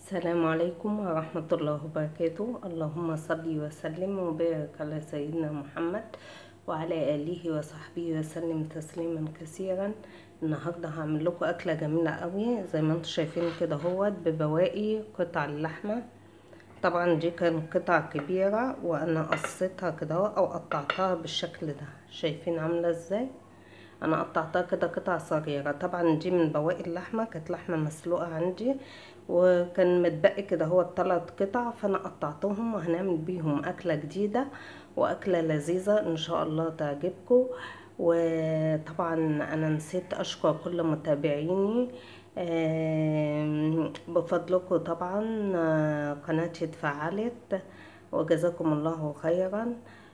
السلام عليكم ورحمة الله وبركاته اللهم صل وسلم وبارك على سيدنا محمد وعلى آله وصحبه وسلم تسليما كثيرا النهاردة هعمل لكم أكلة جميلة قوي زي ما انتم شايفين كده هوت ببواقي قطع اللحمة طبعا دي كانت قطع كبيرة وأنا قصيتها كده أو قطعتها بالشكل ده شايفين عاملة ازاي انا قطعتها كده قطع صغيره طبعا دي من بواقي اللحمه كانت لحمه مسلوقه عندي وكان متبقي كده هو الثلاث قطع فانا قطعتهم وهنعمل بيهم اكله جديده واكله لذيذه ان شاء الله تعجبكم وطبعا انا نسيت اشكر كل متابعيني بفضلكم طبعا قناتي اتفعلت وجزاكم الله خيرا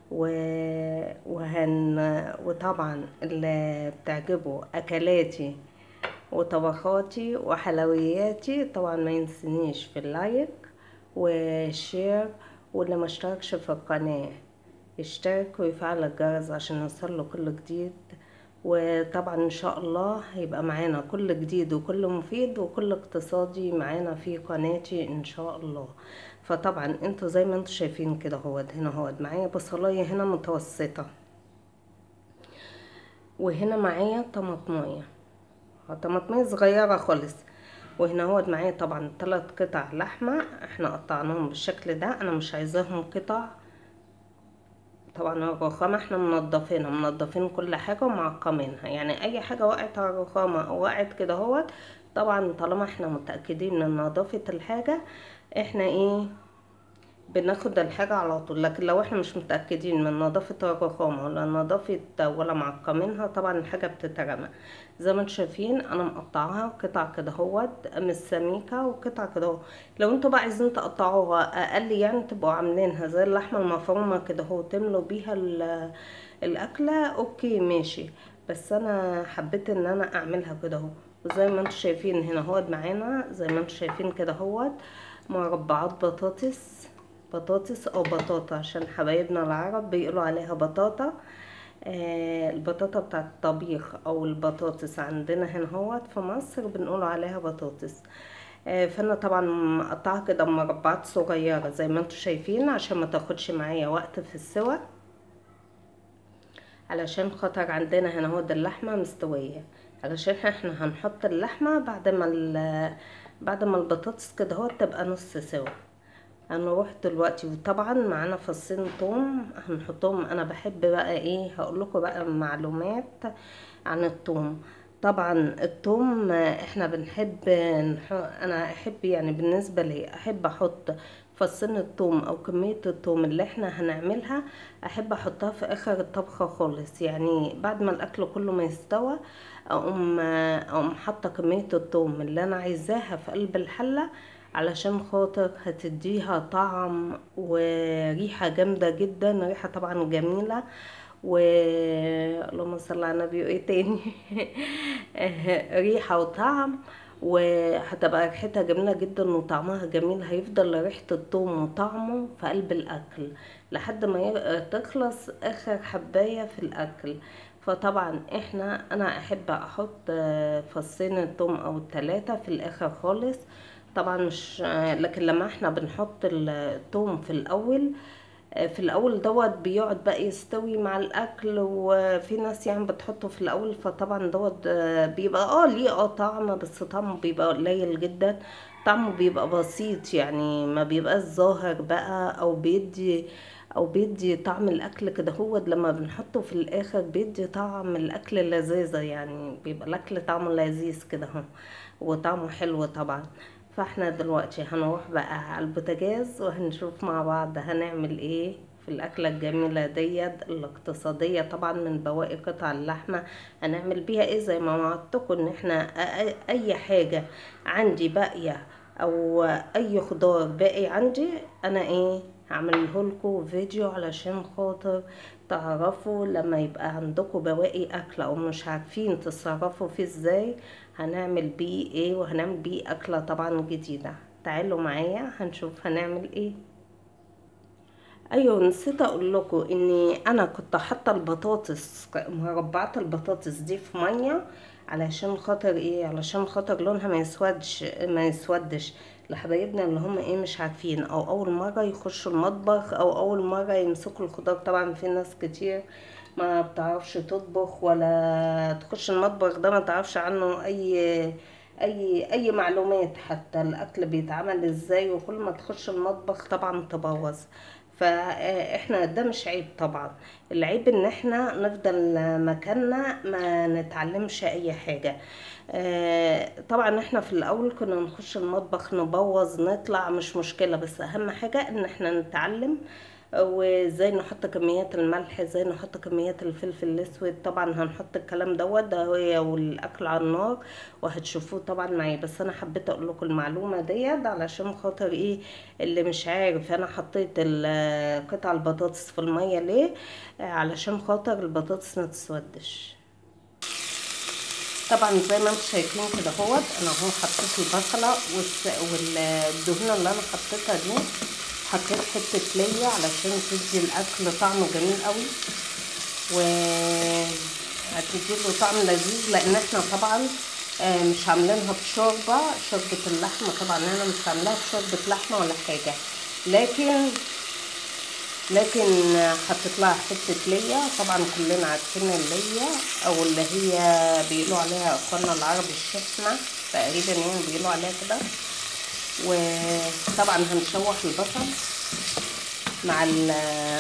وهن وطبعا اللي بتعجبه اكلاتي وطبخاتي وحلوياتي طبعا ما ينسنيش في اللايك والشير واللي ما اشتركش في القناة يشترك ويفعل الجرس عشان يوصله كل جديد وطبعا ان شاء الله هيبقى معانا كل جديد وكل مفيد وكل اقتصادي معانا في قناتي ان شاء الله فطبعا انتوا زي ما انتوا شايفين كده هو هنا هو معايا بصلايه هنا متوسطه وهنا معايا طماطمايه طماطمايه صغيره خالص وهنا هو معايا طبعا ثلاث قطع لحمه احنا قطعناهم بالشكل ده انا مش عايزاهم قطع طبعا الرخامة احنا منضفينها منضفين كل حاجة ومعقمينها يعني اي حاجة وقعت على الرخامة او وقعت كده هوت طبعا طالما احنا متأكدين من نظافة الحاجة احنا ايه بناخد الحاجة على طول لكن لو احنا مش متأكدين من نظافة الرخامة ولا نظافة ولا معقمينها طبعا الحاجة بتترمى زي ما انتم شايفين انا مقطعاها قطع كده اهوت مش سميكة وقطع كده اهو لو انتوا بقى عايزين تقطعوها اقل يعني تبقوا عاملينها زي اللحمة المفرومة كده اهو تملوا بيها الاكلة اوكي ماشي بس انا حبيت ان انا اعملها كده اهو وزي ما انتم شايفين هنا اهوت معانا زي ما انتم شايفين كده اهوت مربعات بطاطس بطاطس او بطاطا عشان حبايبنا العرب بيقولوا عليها بطاطا آه البطاطا بتاعت الطبيخ او البطاطس عندنا هنا هوت في مصر بنقول عليها بطاطس آه فانا طبعا مقطعها كده مربعات صغيره زي ما انتم شايفين عشان ما تاخدش معايا وقت في السوى علشان خاطر عندنا هنا هو ده اللحمه مستويه علشان احنا هنحط اللحمه بعد ما بعد ما البطاطس كده هو تبقى نص سوا هنروح دلوقتي وطبعا معانا فصين توم هنحطهم انا بحب بقى ايه هقول لكم بقى معلومات عن التوم طبعا التوم احنا بنحب انا احب يعني بالنسبه لي احب احط فصين التوم او كميه التوم اللي احنا هنعملها احب احطها في اخر الطبخه خالص يعني بعد ما الاكل كله ما يستوى اقوم اقوم حاطه كميه التوم اللي انا عايزاها في قلب الحله علشان خاطر هتديها طعم وريحة جامدة جدا ريحة طبعا جميلة و اللهم صل على النبي وايه تاني ريحة وطعم وهتبقى ريحتها جميلة جدا وطعمها جميل هيفضل ريحة الثوم وطعمه في قلب الأكل لحد ما تخلص آخر حباية في الأكل فطبعا احنا انا احب احط فصين الثوم او الثلاثة في الاخر خالص طبعا مش لكن لما احنا بنحط الثوم في الاول في الاول دوت بيقعد بقى يستوي مع الاكل وفي ناس يعني بتحطه في الاول فطبعا دوت بيبقى اه ليه اه طعم بس طعمه بيبقى قليل جدا طعمه بيبقى بسيط يعني ما بيبقاش ظاهر بقى او بيدي او بيدي طعم الاكل كده هو لما بنحطه في الاخر بيدي طعم الاكل لذيذه يعني بيبقى الاكل طعمه لذيذ كده اهو وطعمه حلو طبعا فاحنا دلوقتي هنروح بقى على البوتاجاز وهنشوف مع بعض هنعمل ايه في الاكله الجميله ديت الاقتصاديه طبعا من بواقي قطع اللحمه هنعمل بيها ايه زي ما وعدتكم ان احنا اي حاجه عندي باقيه او اي خضار باقي عندي انا ايه هعمله لكم فيديو علشان خاطر تعرفوا لما يبقى عندكم بواقي اكل او مش عارفين تتصرفوا فيه ازاي هنعمل بيه ايه وهنعمل بيه اكله طبعا جديده تعالوا معايا هنشوف هنعمل ايه ايوه نسيت اقول لكم اني انا كنت حاطه البطاطس مربعات البطاطس دي في ميه علشان خاطر ايه علشان خاطر لونها ما يسودش ما يسودش لحبايبنا اللي هم ايه مش عارفين او اول مرة يخشوا المطبخ او اول مرة يمسكوا الخضار طبعا في ناس كتير ما بتعرفش تطبخ ولا تخش المطبخ ده ما تعرفش عنه اي اي اي معلومات حتى الاكل بيتعمل ازاي وكل ما تخش المطبخ طبعا تبوظ فاحنا ده مش عيب طبعا العيب ان احنا نفضل مكاننا ما نتعلمش اي حاجة آه، طبعا احنا في الاول كنا نخش المطبخ نبوظ نطلع مش مشكلة بس اهم حاجة ان احنا نتعلم وازاي نحط كميات الملح ازاي نحط كميات الفلفل الاسود طبعا هنحط الكلام دوت ده هي والاكل على النار وهتشوفوه طبعا معايا بس انا حبيت اقول لكم المعلومه ديت علشان خاطر ايه اللي مش عارف انا حطيت ال- قطع البطاطس في الميه ليه آه، علشان خاطر البطاطس ما تسودش طبعا زي ما انتم شايفين كده اهوت انا اهو حطيت البصله والس- والدهونه اللي انا حطيتها دي حطيت حته ليا علشان تدي الاكل طعمه جميل قوي و هتدي له طعم لذيذ لان احنا طبعا آه، مش عاملينها بشوربه شوربه اللحمه طبعا انا مش عاملاها بشوربه لحمه ولا حاجه لكن لكن حطيت لها حته ليا طبعا كلنا عارفين الليا او اللي هي بيقولوا عليها اخواننا العرب الشحمه تقريبا يعني بيقولوا عليها كده وطبعا هنشوح البصل مع ال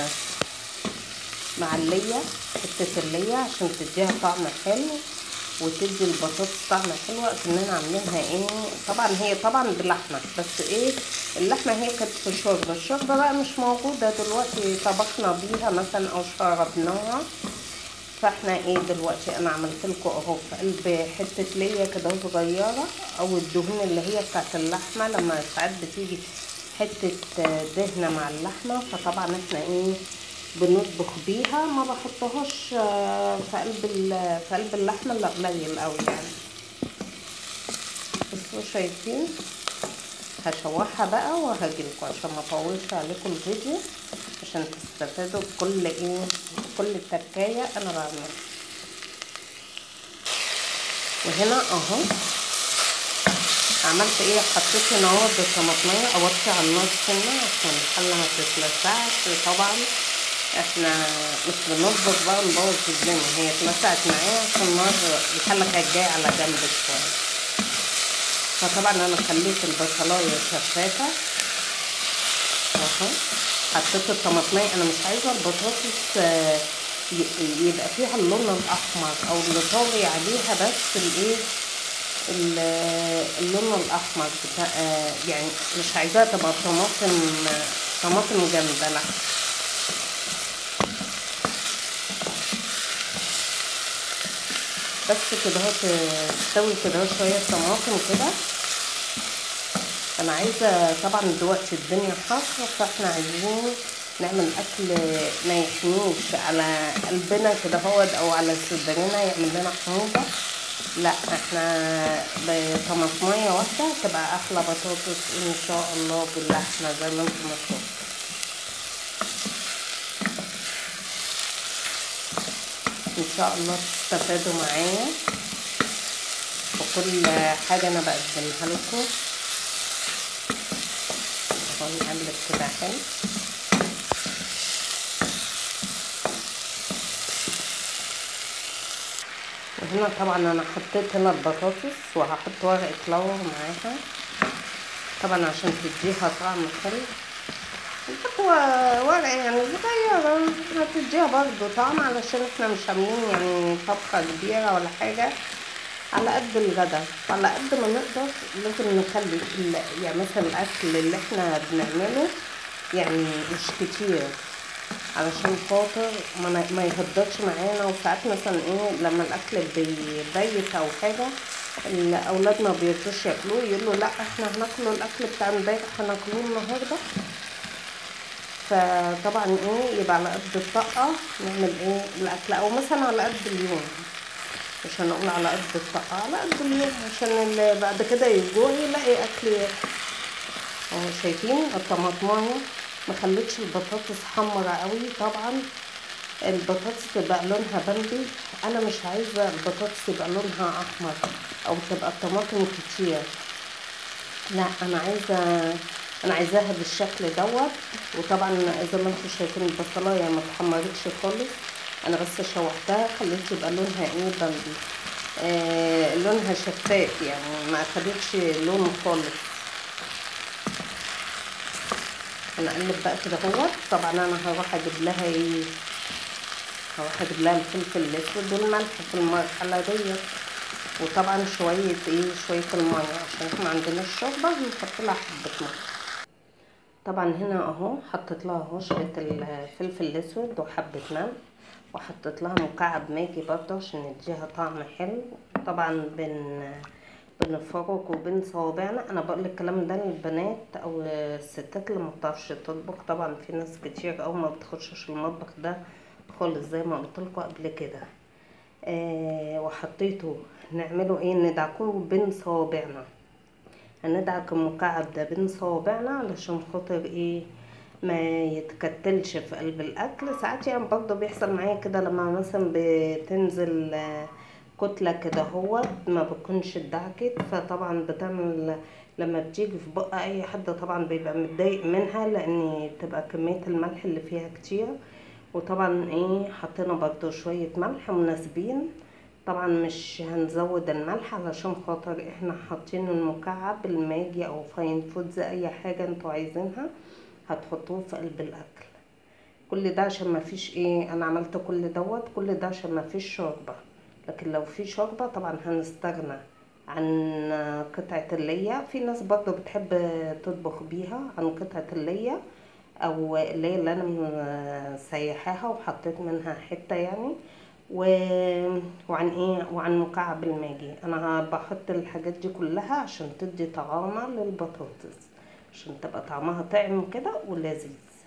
مع اللية حتة اللية عشان تديها طعم حلو وتدي البطاطس طعم حلو اكننا عاملينها ايه طبعا هي طبعا بلحمة بس ايه اللحمة هي كانت في شوربة الشوربة بقى مش موجودة دلوقتي طبخنا بيها مثلا او شربناها فاحنا ايه دلوقتي انا عملت لكم اهو في قلب حته ليا كده صغيره او الدهون اللي هي بتاعت اللحمه لما ساعات بتيجي حته دهنه مع اللحمه فطبعا احنا ايه بنطبخ بيها ما بحطهاش آه، في قلب ال- في قلب اللحمه الا قليل قوي يعني بصوا شايفين هشوحها بقى وهجيلكوا عشان ما اطولش عليكم الفيديو عشان تستفادوا بكل ايه كل التركايه انا بعملها وهنا اهو عملت ايه حطيت هنا اهو الطماطميه اوطي على النار سنه عشان الحله ما تتلسعش طبعا احنا مش بنطبخ بقى نبوظ الدنيا هي اتلسعت معايا عشان النار الحله كانت جايه على جنب شويه فطبعا انا خليت البصلايه شفافه اهو حطيت الطماطمية انا مش عايزه البطاطس آه، ي- يبقى فيها اللون الاحمر او اللي طاغي عليها بس الايه ال- اللون الاحمر بتاع آه، يعني مش عايزاها تبقى طماطم طماطم جامده لا بس كده اهو تستوي كده اهو شويه طماطم كده انا عايزه طبعا دلوقتي الدنيا حر فاحنا عايزين نعمل اكل ما يحميش على قلبنا كده هو او على صدرنا يعمل لنا حموضه لا احنا بطماطميه واحده تبقى احلى بطاطس ان شاء الله باللحمه زي ما انتم ما شفتوا ان شاء الله تستفادوا معايا وكل حاجه انا بقدمها لكم اهو نقلب كده حلو وهنا طبعا انا حطيت هنا البطاطس وهحط ورقه لورا معاها طبعا عشان تديها طعم حلو نحط ورقه يعني صغيره هتديها برضو طعم علشان احنا مش عاملين يعني طبخه كبيره ولا حاجه على قد الغدا على قد ما نقدر لازم نخلي ال- يعني مثلا الاكل اللي احنا بنعمله يعني مش كتير علشان خاطر ما, ن- ما يهدرش معانا وساعات مثلا ايه لما الاكل بيبيت او حاجه الاولاد ما بيرضوش ياكلوه يقولوا لا احنا هناكله الاكل بتاع امبارح هناكلوه النهارده فطبعا ايه يبقى على قد الطاقه نعمل ايه الاكل او مثلا على قد اليوم مش هنقول على قد الطاقه على قد اليوم عشان اللي بعد كده يجوع يلاقي اكل ياكل اهو شايفين الطماطمايه ما خليتش البطاطس حمرا قوي طبعا البطاطس تبقى لونها بامبي انا مش عايزه البطاطس يبقى لونها احمر او تبقى الطماطم كتير لا انا عايزه انا عايزاها بالشكل دوت وطبعا زي ما انتم شايفين البصلايه ما اتحمرتش خالص انا بس شوحتها خليت يبقى لونها ايه بامبي آه لونها شفاف يعني ما اخدتش لون خالص هنقلب بقى كده اهوت طبعا انا هروح اجيب لها ايه هروح اجيب لها الفلفل الاسود والملح في المرحله ديت وطبعا شويه ايه شويه الميه عشان احنا عندنا الشوربه هنحط لها حبه ميه طبعا هنا اهو حطيت لها اهو شويه الفلفل الاسود وحبه ملح وحطيت لها مكعب ماجي برضه عشان يديها طعم حلو طبعا بن بنفرك وبين صوابعنا انا بقول الكلام ده للبنات او الستات اللي ما بتعرفش تطبخ طبعا في ناس كتير او ما بتخشش المطبخ ده خالص زي ما قلت لكم قبل كده آه وحطيته نعمله ايه ندعكه بين صوابعنا هندعك المكعب ده بين صوابعنا علشان خاطر ايه ما يتكتلش في قلب الاكل ساعات يعني برضه بيحصل معايا كده لما مثلا بتنزل كتله كده هو ما بتكونش اتدعكت فطبعا بتعمل لما بتيجي في بق اي حد طبعا بيبقى متضايق منها لان تبقى كميه الملح اللي فيها كتير وطبعا ايه حطينا برضه شويه ملح مناسبين طبعا مش هنزود الملح علشان خاطر احنا حاطين المكعب الماجي او فاين فودز اي حاجه انتوا عايزينها هتحطوه في قلب الاكل كل ده عشان ما فيش ايه انا عملت كل دوت كل ده عشان ما فيش شوربه لكن لو في شوربه طبعا هنستغنى عن قطعه اللية في ناس برضه بتحب تطبخ بيها عن قطعه اللية او اللي اللي انا مسيحاها وحطيت منها حته يعني و... وعن ايه وعن مكعب الماجي انا بحط الحاجات دي كلها عشان تدي طعامه للبطاطس عشان تبقى طعمها طعم كده ولذيذ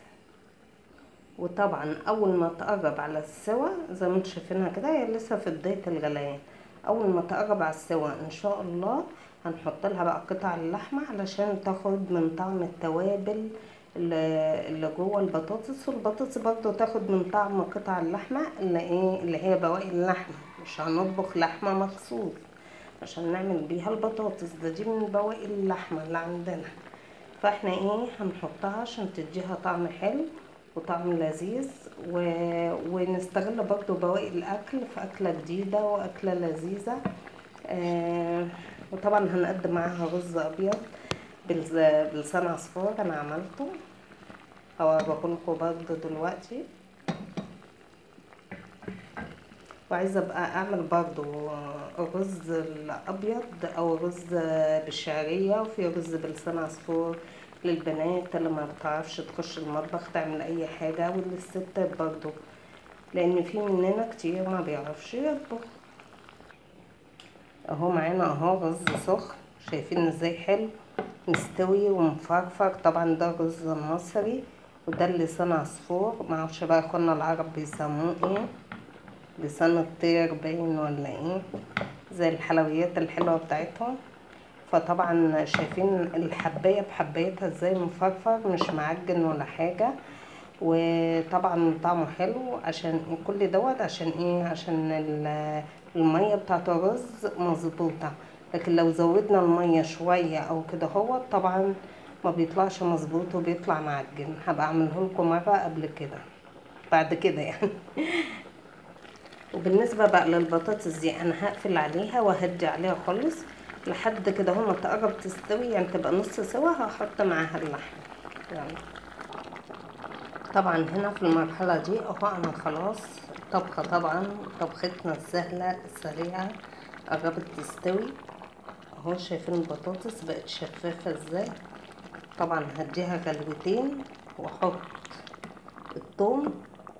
وطبعا اول ما تقرب على السوا زي ما انتم شايفينها كده هي لسه في بدايه الغليان اول ما تقرب على السوا ان شاء الله هنحط لها بقى قطع اللحمه علشان تاخد من طعم التوابل اللي جوه البطاطس والبطاطس برضو تاخد من طعم قطع اللحمه اللي ايه اللي هي بواقي اللحمه مش هنطبخ لحمه مخصوص عشان نعمل بيها البطاطس ده دي من بواقي اللحمه اللي عندنا فاحنا ايه هنحطها عشان تديها طعم حلو وطعم لذيذ و... ونستغل برضو بواقي الاكل في اكله جديده واكله لذيذه آه وطبعا هنقدم معاها رز ابيض بلسان عصفور انا عملته هوريهولكوا برضه دلوقتي وعايزه ابقى اعمل برضو رز الابيض او رز بالشعريه وفي رز بلسان عصفور للبنات اللي ما بتعرفش تخش المطبخ تعمل اي حاجه وللستات برضو لان في مننا كتير ما بيعرفش يطبخ اهو معانا اهو رز سخن شايفين ازاي حلو مستوي ومفرفر طبعا ده الرز المصري وده اللسان عصفور معرفش بقى اخوانا العرب بيسموه ايه لسان الطير باين ولا ايه زي الحلويات الحلوه بتاعتهم فطبعا شايفين الحبايه بحبايتها ازاي مفرفر مش معجن ولا حاجه وطبعا طعمه حلو عشان كل دوت عشان ايه عشان الميه بتاعت الرز مظبوطه لكن لو زودنا الميه شويه او كده هو طبعا ما بيطلعش مظبوط وبيطلع معجن هبقى اعمله لكم مره قبل كده بعد كده يعني وبالنسبه بقى للبطاطس دي انا هقفل عليها وهدي عليها خالص لحد كده هو ما تقرب تستوي يعني تبقى نص سوا هحط معاها اللحم يعني طبعا هنا في المرحله دي اهو انا خلاص طبخه طبعا طبختنا السهله السريعه قربت تستوي اهو شايفين البطاطس بقت شفافه ازاي طبعا هديها غلوتين واحط الثوم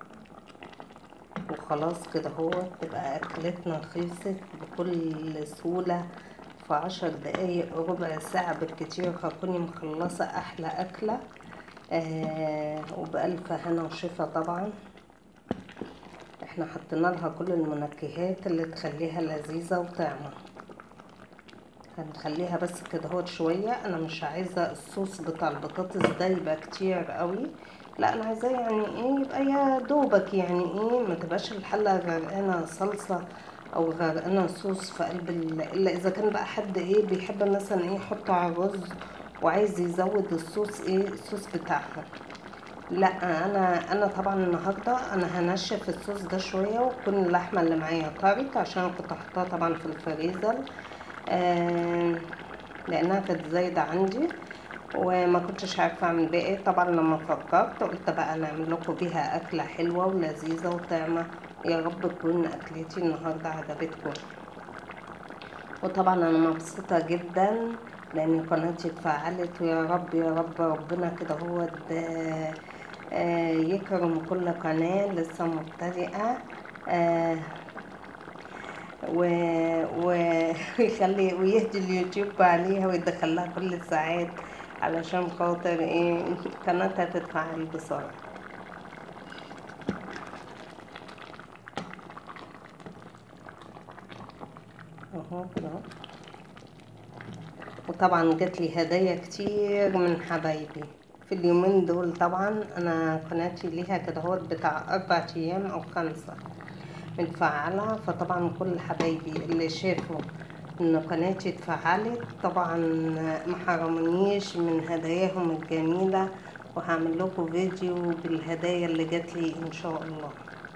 وخلاص كده هو تبقى اكلتنا خلصت بكل سهوله في عشر دقايق ربع ساعة بالكتير هكوني مخلصة أحلى أكلة آه وبألف هنا وشفا طبعا احنا حطينا لها كل المنكهات اللي تخليها لذيذة وطعمة هنخليها بس كده هوت شوية انا مش عايزة الصوص بتاع البطاطس ده يبقى كتير قوي لا انا عايزاه يعني ايه يبقى يا دوبك يعني ايه ما تبقاش الحلة غرقانة صلصة او غرقانه صوص في قلب ال... الا اذا كان بقى حد ايه بيحب مثلا ايه يحطه على الرز وعايز يزود الصوص ايه الصوص بتاعها لا انا انا طبعا النهارده انا هنشف الصوص ده شويه وتكون اللحمه اللي معايا طرت عشان كنت حطاها طبعا في الفريزر آه لانها كانت زايده عندي وما كنتش عارفه اعمل بيها ايه طبعا لما فكرت قلت بقى نعمل لكم بيها اكله حلوه ولذيذه وطعمه يا رب تكون اكلتي النهارده عجبتكم وطبعا انا مبسوطه جدا لان قناتي اتفعلت ويا رب يا رب ربنا كده هو يكرم كل قناه لسه مبتدئه آه و... و... ويخلي ويهدي اليوتيوب عليها ويدخلها كل الساعات علشان خاطر ايه قناتها تتفعل بسرعة اهو كده وطبعا جات لي هدايا كتير من حبايبي في اليومين دول طبعا انا قناتي ليها كده هو بتاع اربع ايام او خمسة متفعلة فطبعا كل حبايبي اللي شافوا ان قناتي اتفعلت طبعا محرمنيش من هداياهم الجميلة وهعمل لكم فيديو بالهدايا اللي جات لي ان شاء الله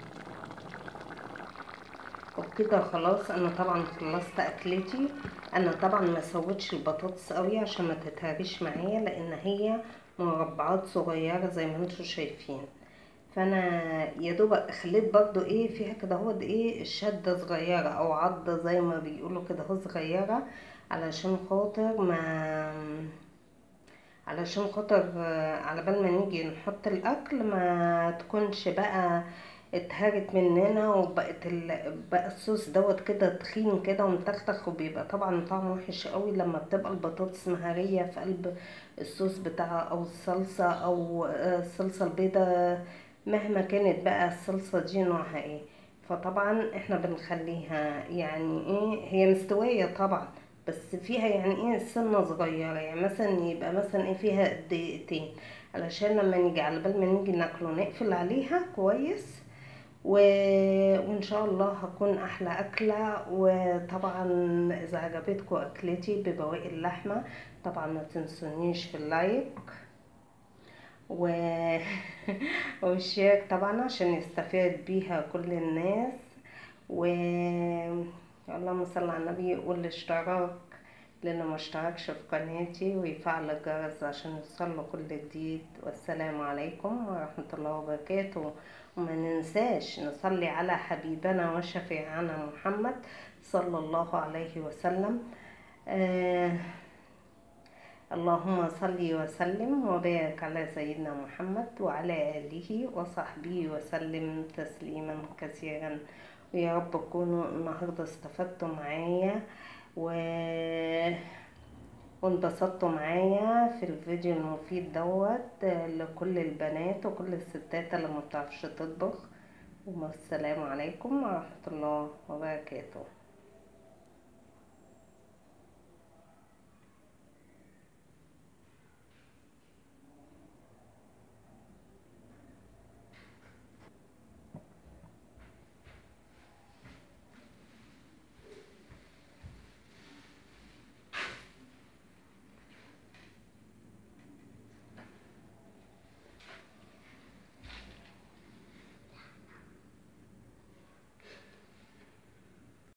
وبكده خلاص انا طبعا خلصت اكلتي انا طبعا ما سويتش البطاطس قوي عشان ما تتهريش معايا لان هي مربعات صغيره زي ما انتم شايفين فانا يا دوب خليت برضو ايه فيها كده هو ايه شده صغيره او عضه زي ما بيقولوا كده هو صغيره علشان خاطر ما علشان خاطر على بال ما نيجي نحط الاكل ما تكونش بقى اتهرت مننا وبقت ال... بقى الصوص دوت كده تخين كده ومتختخ وبيبقى طبعا طعمه وحش قوي لما بتبقى البطاطس مهريه في قلب الصوص بتاعها او الصلصه او الصلصه البيضاء مهما كانت بقى الصلصه دي نوعها ايه فطبعا احنا بنخليها يعني ايه هي مستويه طبعا بس فيها يعني ايه سنه صغيره يعني مثلا يبقى مثلا ايه فيها دقيقتين علشان لما نيجي على بال ما نيجي ناكله نقفل عليها كويس و... وان شاء الله هكون احلى اكله وطبعا اذا عجبتكم اكلتي ببواقي اللحمه طبعا ما تنسونيش في اللايك و... والشير طبعا عشان يستفاد بيها كل الناس و اللهم صل على النبي والاشتراك للي ما اشتركش في قناتي ويفعل الجرس عشان يوصله كل جديد والسلام عليكم ورحمة الله وبركاته وما ننساش نصلي على حبيبنا وشفيعنا محمد صلى الله عليه وسلم آه اللهم صل وسلم وبارك على سيدنا محمد وعلى آله وصحبه وسلم تسليما كثيرا ويا رب تكونوا النهاردة استفدتوا معايا و... وانبسطتوا معايا في الفيديو المفيد دوت لكل البنات وكل الستات اللي ما بتعرفش تطبخ والسلام عليكم ورحمة الله وبركاته